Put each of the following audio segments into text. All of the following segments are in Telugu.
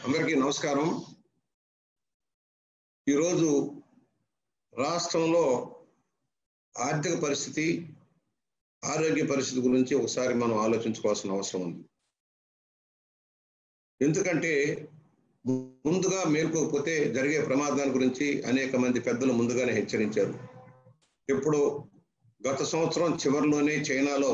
అందరికీ నమస్కారం ఈరోజు రాష్ట్రంలో ఆర్థిక పరిస్థితి ఆరోగ్య పరిస్థితి గురించి ఒకసారి మనం ఆలోచించుకోవాల్సిన అవసరం ఉంది ఎందుకంటే ముందుగా మేల్కోకపోతే జరిగే ప్రమాదాల గురించి అనేక మంది పెద్దలు ముందుగానే హెచ్చరించారు ఇప్పుడు గత సంవత్సరం చివరిలోనే చైనాలో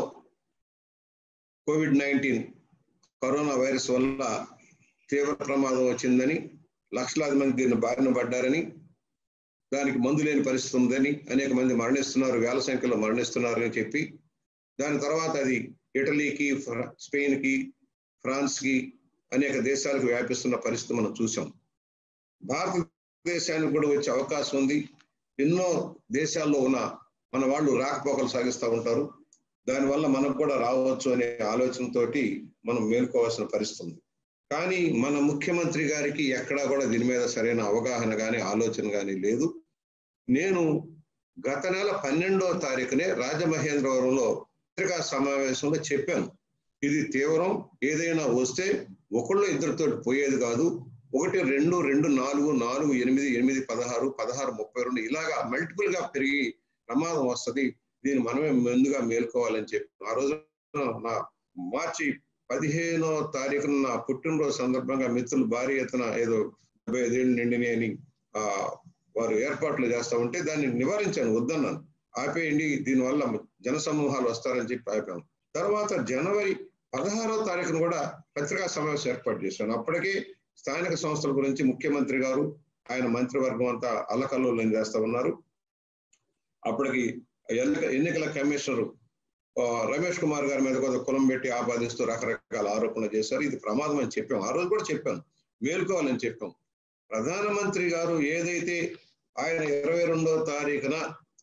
కోవిడ్ నైన్టీన్ కరోనా వైరస్ వల్ల తీవ్ర ప్రమాదం వచ్చిందని లక్షలాది మంది దీన్ని బారిన పడ్డారని దానికి మందు లేని పరిస్థితి ఉందని అనేక మంది మరణిస్తున్నారు వేల సంఖ్యలో మరణిస్తున్నారని చెప్పి దాని తర్వాత అది ఇటలీకి స్పెయిన్కి ఫ్రాన్స్కి అనేక దేశాలకు వ్యాపిస్తున్న పరిస్థితి మనం చూసాం భారతదేశానికి కూడా వచ్చే అవకాశం ఉంది ఎన్నో దేశాల్లో ఉన్న మన వాళ్ళు రాకపోకలు సాగిస్తూ ఉంటారు దానివల్ల మనకు కూడా రావచ్చు అనే ఆలోచనతోటి మనం మేల్కోవాల్సిన పరిస్థితి ఉంది కానీ మన ముఖ్యమంత్రి గారికి ఎక్కడా కూడా దీని మీద సరైన అవగాహన కానీ ఆలోచన కానీ లేదు నేను గత నెల పన్నెండవ తారీఖునే రాజమహేంద్రవరంలో పత్రికా సమావేశంలో చెప్పాను ఇది తీవ్రం ఏదైనా వస్తే ఒకళ్ళు ఇద్దరితో పోయేది కాదు ఒకటి రెండు రెండు నాలుగు నాలుగు ఎనిమిది ఎనిమిది పదహారు పదహారు ముప్పై రెండు ఇలాగా మల్టిపుల్ గా పెరిగి ప్రమాదం వస్తుంది దీన్ని మనమే ముందుగా మేల్కోవాలని చెప్పి ఆ రోజు నా మార్చి పదిహేనో తారీఖున నా పుట్టినరోజు సందర్భంగా మిత్రులు భారీ ఎత్తున ఏదో డెబ్బై ఐదేళ్ళు నిండిని అని ఆ వారు ఏర్పాట్లు చేస్తా ఉంటే దాన్ని నివారించాను వద్దన్నాను ఆపేయండి దీనివల్ల జన సమూహాలు వస్తారని చెప్పి ఆపాను తర్వాత జనవరి పదహారో తారీఖున కూడా పత్రికా సమావేశం ఏర్పాటు చేశాను అప్పటికే స్థానిక సంస్థల గురించి ముఖ్యమంత్రి గారు ఆయన మంత్రివర్గం అంతా అల్లకల్లోలం చేస్తా ఉన్నారు అప్పటికి ఎన్నిక ఎన్నికల కమిషనర్ రమేష్ కుమార్ గారి మీద కూడా కులం పెట్టి ఆపాదిస్తూ రకరకాల ఆరోపణలు చేశారు ఇది ప్రమాదం అని చెప్పాం ఆ రోజు కూడా చెప్పాను మేల్కోవాలని చెప్పాం ప్రధానమంత్రి గారు ఏదైతే ఆయన ఇరవై రెండో తారీఖున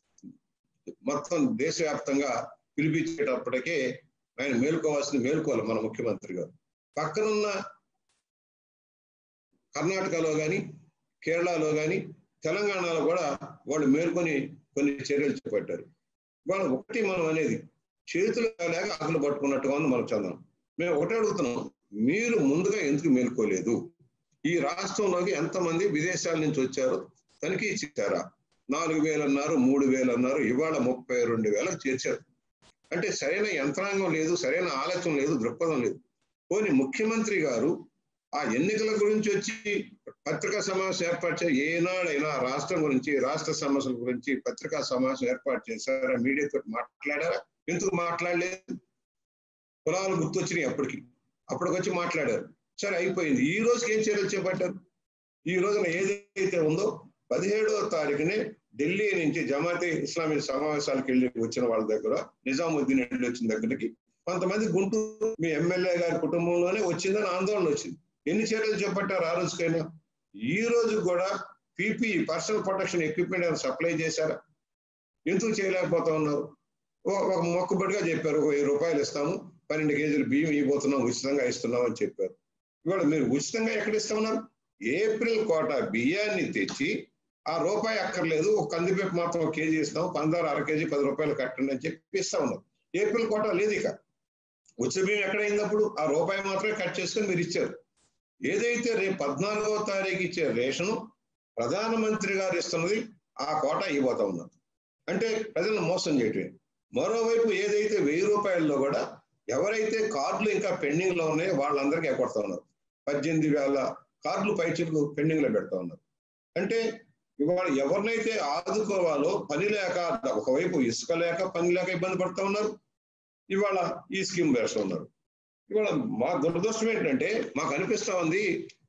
మొత్తం దేశవ్యాప్తంగా పిలిపించేటప్పటికే ఆయన మేల్కోవాల్సింది మేల్కోవాలి మన ముఖ్యమంత్రి గారు పక్కనున్న కర్ణాటకలో కానీ కేరళలో కానీ తెలంగాణలో కూడా వాళ్ళు మేల్కొని కొన్ని చర్యలు చేపట్టారు వాళ్ళు ఒకటి మనం అనేది చేతులు లేక ఆకులు పట్టుకున్నట్టుగా ఉంది మనకు చందనం మేము ఒకటే అడుగుతున్నాం మీరు ముందుగా ఎందుకు మేల్కోలేదు ఈ రాష్ట్రంలోకి ఎంతమంది విదేశాల నుంచి వచ్చారో తనిఖీ చేశారా నాలుగు వేలు అన్నారు మూడు వేలు అన్నారు ఇవాళ ముప్పై రెండు వేలకు చేర్చారు అంటే సరైన యంత్రాంగం లేదు సరైన ఆలోచన లేదు దృక్పథం లేదు పోనీ ముఖ్యమంత్రి గారు ఆ ఎన్నికల గురించి వచ్చి పత్రికా సమావేశం ఏర్పాటు చేసి ఏనాడైనా రాష్ట్రం గురించి రాష్ట్ర సమస్యల గురించి పత్రికా సమావేశం ఏర్పాటు చేశారా మీడియాతో మాట్లాడారా ఎందుకు మాట్లాడలేదు కులాలు గుర్తొచ్చినాయి అప్పటికి అప్పటికొచ్చి మాట్లాడారు సరే అయిపోయింది ఈ రోజుకి ఏం చర్యలు చేపట్టారు ఈ రోజున ఏదైతే ఉందో పదిహేడవ తారీఖునే ఢిల్లీ నుంచి జమాతే ఇస్లామీ సమావేశాలకు వెళ్ళి వచ్చిన వాళ్ళ దగ్గర నిజాముద్దీన్ వెళ్ళి వచ్చిన దగ్గరికి కొంతమంది గుంటూరు మీ ఎమ్మెల్యే గారి కుటుంబంలోనే వచ్చిందని ఆందోళన వచ్చింది ఎన్ని చర్యలు చేపట్టారు ఆ రోజుకైనా ఈ రోజు కూడా PP personal protection equipment supply చేశారా ఎందుకు చేయలేకపోతా ఉన్నారు ఒక మొక్కుబడిగా చెప్పారు ఒక వెయ్యి రూపాయలు ఇస్తాము పన్నెండు కేజీలు బియ్యం ఇవ్వబోతున్నాం ఉచితంగా ఇస్తున్నాం అని చెప్పారు ఇవాళ మీరు ఉచితంగా ఎక్కడ ఇస్తామన్నారు ఏప్రిల్ కోట బియ్యాన్ని తెచ్చి ఆ రూపాయి అక్కర్లేదు ఒక కందిపేపు మాత్రం ఒక కేజీ ఇస్తాం పందారు అర కేజీ పది రూపాయలు కట్టండి అని చెప్పి ఇస్తా ఉన్నారు ఏప్రిల్ కోట లేదు ఇక ఉచిత బియ్యం ఎక్కడైనప్పుడు ఆ రూపాయి మాత్రమే కట్ చేసుకొని మీరు ఇచ్చారు ఏదైతే రేపు పద్నాలుగవ తారీఖు ఇచ్చే రేషను ప్రధానమంత్రి గారు ఇస్తున్నది ఆ కోట ఇవ్వబోతా ఉన్నారు అంటే ప్రజలను మోసం చేయటమే మరోవైపు ఏదైతే వెయ్యి రూపాయల్లో కూడా ఎవరైతే కార్డులు ఇంకా పెండింగ్ లో ఉన్నాయో వాళ్ళందరికీ ఎక్కొడతా ఉన్నారు పద్దెనిమిది వేల కార్డులు పైచీలకు పెండింగ్ లో పెడతా ఉన్నారు అంటే ఇవాళ ఎవరినైతే ఆదుకోవాలో పని లేక ఒకవైపు ఇసుక లేక పని లేక ఇబ్బంది పడుతూ ఉన్నారు ఇవాళ ఈ స్కీమ్ వేస్తూ ఉన్నారు ఇవాళ మా దురదృష్టం ఏంటంటే మాకు అనిపిస్తా ఉంది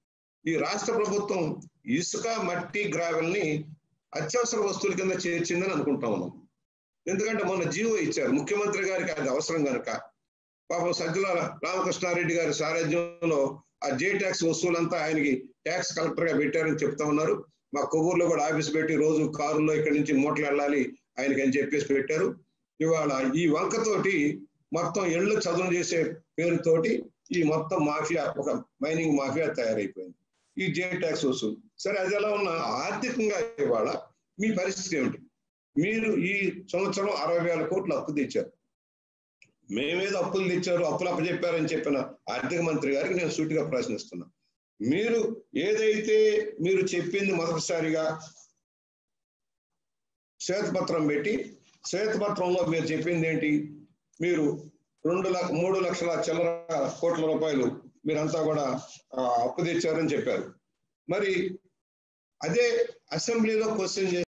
ఈ రాష్ట్ర ప్రభుత్వం ఇసుక మట్టి గ్రావెల్ని అత్యవసర వస్తువుల కింద చేర్చిందని అనుకుంటా ఉన్నాం ఎందుకంటే మొన్న జీవో ఇచ్చారు ముఖ్యమంత్రి గారికి అది అవసరం కనుక పాపం సజ్జల రామకృష్ణారెడ్డి గారి సారథ్యంలో ఆ జే ట్యాక్స్ వస్తువులంతా ఆయనకి ట్యాక్స్ కలెక్టర్ గా పెట్టారని చెప్తా ఉన్నారు మా కొవ్వూరులో కూడా ఆఫీస్ పెట్టి రోజు కారులో ఇక్కడి నుంచి మూటలు వెళ్ళాలి ఆయనకి అని చెప్పేసి పెట్టారు ఇవాళ ఈ వంకతోటి మొత్తం ఇళ్ళు చదువు చేసే పేరుతోటి ఈ మొత్తం మాఫియా ఒక మైనింగ్ మాఫియా తయారైపోయింది ఈ జే ట్యాక్స్ వసూలు సరే అది ఎలా ఉన్నా ఆర్థికంగా ఇవాళ మీ పరిస్థితి ఏమిటి మీరు ఈ సంవత్సరం అరవై వేల కోట్లు అప్పు తెచ్చారు మేమేదో అప్పులు తెచ్చారు అప్పులు అప్పచెప్పారని చెప్పిన ఆర్థిక మంత్రి గారికి నేను సూటిగా ప్రశ్నిస్తున్నా మీరు ఏదైతే మీరు చెప్పింది మొదటిసారిగా శ్వేతపత్రం పెట్టి శ్వేతపత్రంలో మీరు చెప్పింది ఏంటి మీరు రెండు లక్ష మూడు లక్షల చిల్లర కోట్ల రూపాయలు మీరంతా కూడా ఆ, అప్పు తెచ్చారని చెప్పారు మరి అదే అసెంబ్లీలో క్వశ్చన్ చేసి